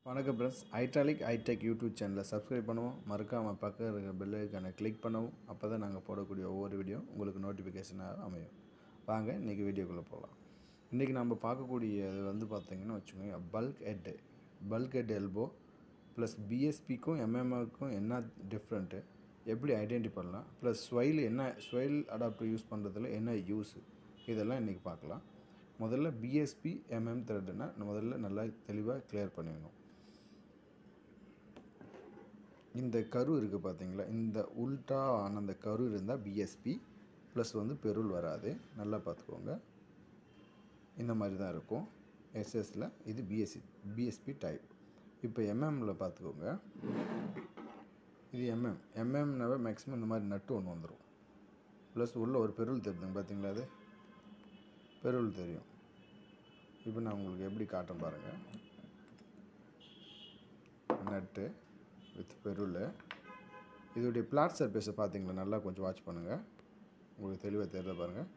வணக்கம் friends Italic Itech YouTube சேனலை subscribe பண்ணுவோம் மறக்காமல் பக்கம் இருக்கிற பெல் ஐக்கானை கிளிக் பண்ணவும் அப்போ தான் நாங்கள் போடக்கூடிய ஒவ்வொரு வீடியோ உங்களுக்கு நோட்டிஃபிகேஷனாக அமையும் வாங்க இன்றைக்கி வீடியோக்குள்ளே போகலாம் இன்றைக்கி நம்ம பார்க்கக்கூடியது வந்து பார்த்திங்கன்னா வச்சுக்கோங்க bulk head bulk head elbow plus பிஎஸ்பிக்கும் எம்எம்ஆருக்கும் என்ன டிஃப்ரெண்ட்டு எப்படி ஐடென்டி பண்ணலாம் ப்ளஸ் ஸ்வைல் என்ன ஸ்வைல் அடாப்டர் யூஸ் பண்ணுறதுல என்ன யூஸ் இதெல்லாம் இன்றைக்கி பார்க்கலாம் முதல்ல பிஎஸ்பி எம்எம் த்ரெட்டுனா முதல்ல நல்லா தெளிவாக கிளியர் பண்ணிடணும் இந்த கரு இருக்குது பார்த்தீங்களா இந்த உல்ட்டா ஆன அந்த கரு இருந்தால் பிஎஸ்பி ப்ளஸ் வந்து பெருள் வராது நல்லா பார்த்துக்கோங்க இந்த மாதிரி தான் இருக்கும் எஸ்எஸில் இது பிஎஸ்சி பிஎஸ்பி டைப் இப்போ எம்எம்மில் பார்த்துக்கோங்க இது எம்எம் எம்எம்னாவே மேக்ஸிமம் இந்த மாதிரி நட்டு ஒன்று வந்துடும் ப்ளஸ் உள்ள ஒரு பெருள் தெரியுதுங்க பார்த்தீங்களா அது பெருள் தெரியும் இப்போ நான் உங்களுக்கு எப்படி காட்டுறேன் பாருங்கள் நட்டு வித் பெருள் இதோடைய பிளாட் சர்ஃபேஸை பார்த்தீங்களா நல்லா கொஞ்சம் வாட்ச் பண்ணுங்கள் உங்களுக்கு தெளிவாக தெரியல பாருங்கள்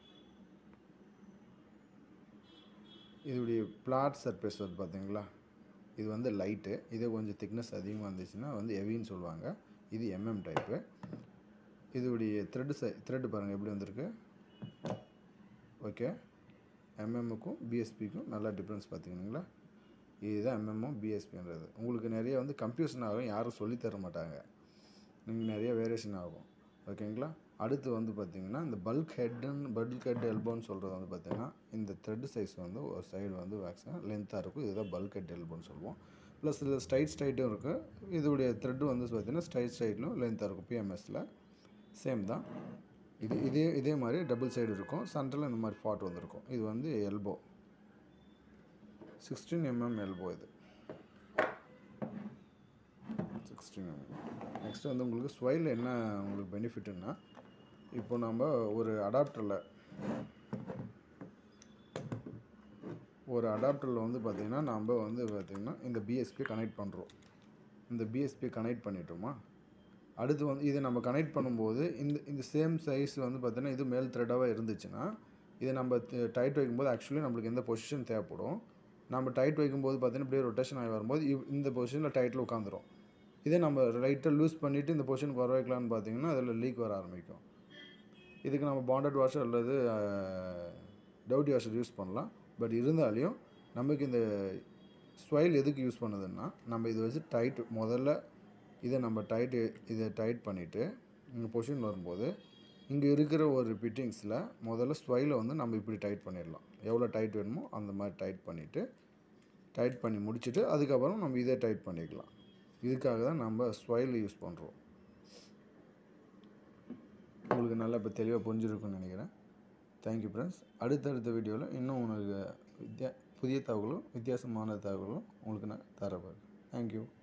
இதோடைய பிளாட் சர்ஃபேஸ் வந்து பார்த்தீங்களா இது வந்து லைட்டு இதே கொஞ்சம் திக்னஸ் அதிகமாக இருந்துச்சுன்னா வந்து ஹெவின்னு சொல்லுவாங்க இது எம்எம் டைப்பு இதோடைய த்ரெட்டு சை த்ரெட்டு பாருங்கள் எப்படி வந்திருக்கு ஓகே எம்எம்முக்கும் பிஎஸ்பிக்கும் நல்லா டிஃப்ரென்ஸ் பார்த்தீங்களா இதுதான் எம்எம்மும் பிஎஸ்பின்றது உங்களுக்கு நிறைய வந்து கன்ஃபியூஷன் ஆகும் யாரும் சொல்லித்தர மாட்டாங்க நீங்கள் நிறைய வேரியேஷன் ஆகும் ஓகேங்களா அடுத்து வந்து பார்த்திங்கன்னா இந்த பல்க் ஹெட்டுன்னு பல்க் ஹெட் எல்போன்னு சொல்கிறது வந்து பார்த்திங்கன்னா இந்த த்ரெட் சைஸ் வந்து ஒரு சைடு வந்து வேக்ஸாக லென்த்தாக இருக்கும் இதுதான் பல்க் ஹெட் எல்போன்னு சொல்லுவோம் ப்ளஸ் இதில் ஸ்ட்ரைட் ஸ்ட்ரைட்டும் இருக்குது இதோடைய த்ரெட்டு வந்து பார்த்திங்கன்னா ஸ்ட்ரைட் ஸ்ட்ரைட்லும் லென்த்தாக இருக்கும் பிஎம்எஸில் சேம் தான் இது இதே இதே மாதிரி டபுள் சைடு இருக்கும் சென்டரில் இந்த மாதிரி ஃபாட் வந்திருக்கும் இது வந்து எல்போ சிக்ஸ்டீன் எம்எம் எல்போ இது சிக்ஸ்டீன் எம்எம் நெக்ஸ்ட் வந்து உங்களுக்கு ஸ்வைல் என்ன உங்களுக்கு பெனிஃபிட்டுன்னா இப்போ நம்ம ஒரு அடாப்டரில் ஒரு அடாப்டரில் வந்து பார்த்திங்கன்னா நம்ம வந்து பார்த்திங்கன்னா இந்த பிஎஸ்பி கனெக்ட் பண்ணுறோம் இந்த பிஎஸ்பி கனெக்ட் பண்ணிட்டோமா அடுத்து வந்து இதை நம்ம கனெக்ட் பண்ணும்போது இந்த இந்த சேம் சைஸ் வந்து பார்த்திங்கன்னா இது மேல் த்ரெட்டாகவே இருந்துச்சுன்னா இதை நம்ம டைட் வைக்கும்போது ஆக்சுவலி நம்மளுக்கு எந்த பொசிஷன் தேவைப்படும் நம்ம டைட் வைக்கும்போது பார்த்திங்கன்னா இப்படியே ரொட்டேஷன் ஆகி வரும்போது இவ் இந்த பொசிஷனில் டைட்டில் உட்காந்துரும் இதே நம்ம லைட்டாக லூஸ் பண்ணிவிட்டு இந்த பொசிஷனுக்கு வர வைக்கலான்னு பார்த்தீங்கன்னா அதில் லீக் வர ஆரம்பிக்கும் இதுக்கு நம்ம பாண்டட் வாஷர் அல்லது டவுட்டி வாஷர் யூஸ் பண்ணலாம் பட் இருந்தாலையும் நமக்கு இந்த ஸ்வைல் எதுக்கு யூஸ் பண்ணுதுன்னா நம்ம இதை வச்சு டைட் முதல்ல இதை நம்ம டைட்டு இதை டைட் பண்ணிவிட்டு இங்கே பொசிஷன் வரும்போது இங்கே இருக்கிற ஒரு ஃபிட்டிங்ஸில் முதல்ல ஸ்வைலை வந்து நம்ம இப்படி டைட் பண்ணிடலாம் எவ்வளோ டைட் வேணுமோ அந்த மாதிரி டைட் பண்ணிவிட்டு டைட் பண்ணி முடிச்சுட்டு அதுக்கப்புறம் நம்ம இதே டைட் பண்ணிக்கலாம் இதுக்காக தான் நம்ம ஸ்வைல் யூஸ் பண்ணுறோம் உங்களுக்கு நல்லா இப்போ தெளிவாக புரிஞ்சிருக்குன்னு நினைக்கிறேன் தேங்க்யூ ஃப்ரெண்ட்ஸ் அடுத்தடுத்த வீடியோவில் இன்னும் உங்களுக்கு வித்தியா புதிய தகவலும் வித்தியாசமான தகவலும் உங்களுக்கு நான் தரப்போகிறேன் தேங்க்யூ